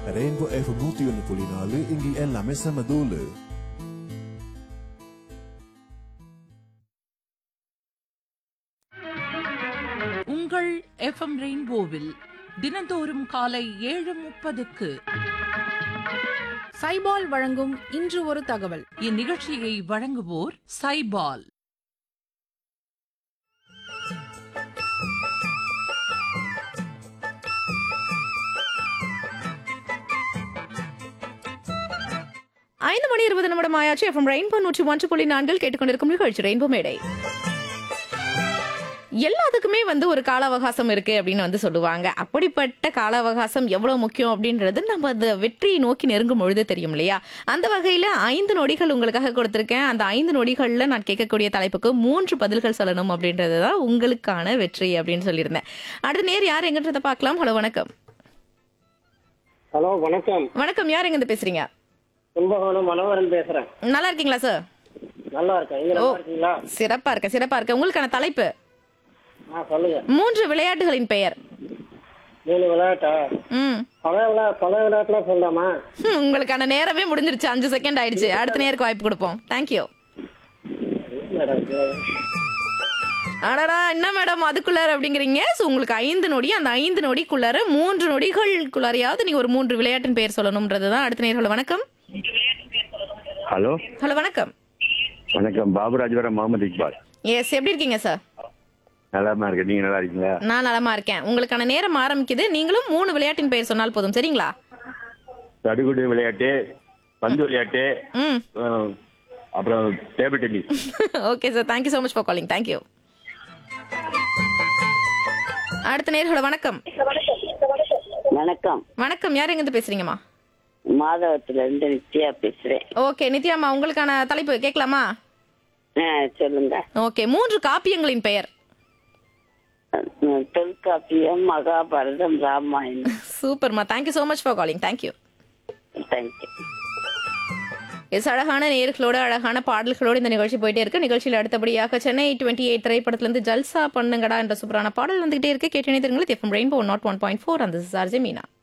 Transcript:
rainbow F நூத்தி ஒன்னு புள்ளி நாலு இங்க எல்லாமே செம தூளு உங்கள் எஃப்எம் ரெயின்போவில் தினந்தோறும் காலை ஏழு முப்பதுக்கு சைபால் வழங்கும் இன்று ஒரு தகவல் இந்நிகழ்ச்சியை வழங்குவோர் சைபால் ஐந்து மணி இருபது நிமிடம் ஆயாச்சு எஃப்எம் ரெயின்போ நூற்றி ஒன்று புள்ளி நான்கில் கேட்டுக்கொண்டிருக்கும் நிகழ்ச்சி ரெயின்போ மேடை எல்லாத்துக்குமே வந்து ஒரு கால அவகாசம் இருக்கு அப்படின்னு வந்து சொல்லுவாங்க அப்படிப்பட்ட கால அவகாசம் எவ்வளவு முக்கியம் அப்படின்றது நம்ம அந்த வெற்றியை நோக்கி நெருங்கும் பொழுது தெரியும் இல்லையா அந்த வகையில ஐந்து நொடிகள் உங்களுக்காக கொடுத்திருக்கேன் அந்த ஐந்து நொடிகள்ல நான் கேட்கக்கூடிய தலைப்புக்கு மூன்று பதில்கள் சொல்லணும் அப்படின்றது தான் உங்களுக்கான வெற்றி அப்படின்னு சொல்லியிருந்தேன் அடுத்த நேர் யார் எங்கன்றத பார்க்கலாம் ஹலோ வணக்கம் ஹலோ வணக்கம் வணக்கம் யார் எங்க பேசுறீங்க கும்பகோணம் மனோகரன் பேசுறேன் நல்லா இருக்கீங்களா சார் நல்லா இருக்கேன் நீங்க நல்லா இருக்கீங்களா சிறப்பா இருக்க சிறப்பா இருக்க உங்களுக்கான தலைப்பு ஆ சொல்லுங்க மூன்று விளையாட்டுகளின் பெயர் மூணு விளையாட்டா ம் பழைய விளையா பழைய விளையாட்டுலாம் சொல்லலாமா ஹம், உங்களுக்கான நேரமே முடிஞ்சிருச்சு அஞ்சு செகண்ட் ஆயிடுச்சு அடுத்த நேருக்கு வாய்ப்பு கொடுப்போம் தேங்க்யூ மேடம் அடடா என்ன மேடம் அதுக்குள்ளார அப்படிங்கிறீங்க ஸோ உங்களுக்கு ஐந்து நொடி அந்த ஐந்து நொடிக்குள்ளார மூன்று நொடிகளுக்குள்ளாரையாவது நீங்க ஒரு மூன்று விளையாட்டின் பெயர் சொல்லணும்ன்றது தான் அடுத்த நேர்கள் வணக்கம் ஹலோ ஹலோ வணக்கம் வணக்கம் பாபுராஜ்வரம் முகமது இக்பால் எஸ் எப்படி இருக்கீங்க சார் நலமா இருக்கு நீங்க நல்லா இருக்கீங்களா நான் நலமா இருக்கேன் உங்களுக்கான நேரம் ஆரம்பிக்குது நீங்களும் மூணு விளையாட்டின் பெயர் சொன்னால் போதும் சரிங்களா தடுகுடு விளையாட்டு பந்து விளையாட்டு ம் அஹ், அப்புறம் table tennis okay sir thank you so much for calling thank you அடுத்த நேர்களோட வணக்கம் வணக்கம் வணக்கம் யார் எங்கிருந்து பேசுறீங்கம்மா மாதவத்துல இருந்து நித்யா பேசுறேன் ஓகே நித்யாம்மா உங்களுக்கான தலைப்பு கேட்கலாமா ஆ, சொல்லுங்க ஓகே மூன்று காப்பியங்களின் பெயர் அஹ், தொல்காப்பியம் மகாபாரதம் ராமாயணம் சூப்பர்மா thank you so much for calling thank you thank you yes அழகான நேர்களோட அழகான பாடல்களோடு இந்த நிகழ்ச்சி போயிட்டே இருக்கு நிகழ்ச்சியில் அடுத்தபடியாக சென்னை டுவெண்ட்டி எயிட் திரைப்படத்திலிருந்து ஜல்சா பண்ணுங்கடா என்ற சூப்பரான பாடல் வந்துகிட்டே இருக்கு கேட்டு தெரியுங்களா FM rainbow naught one point four அந்த சார்ஜே மீனா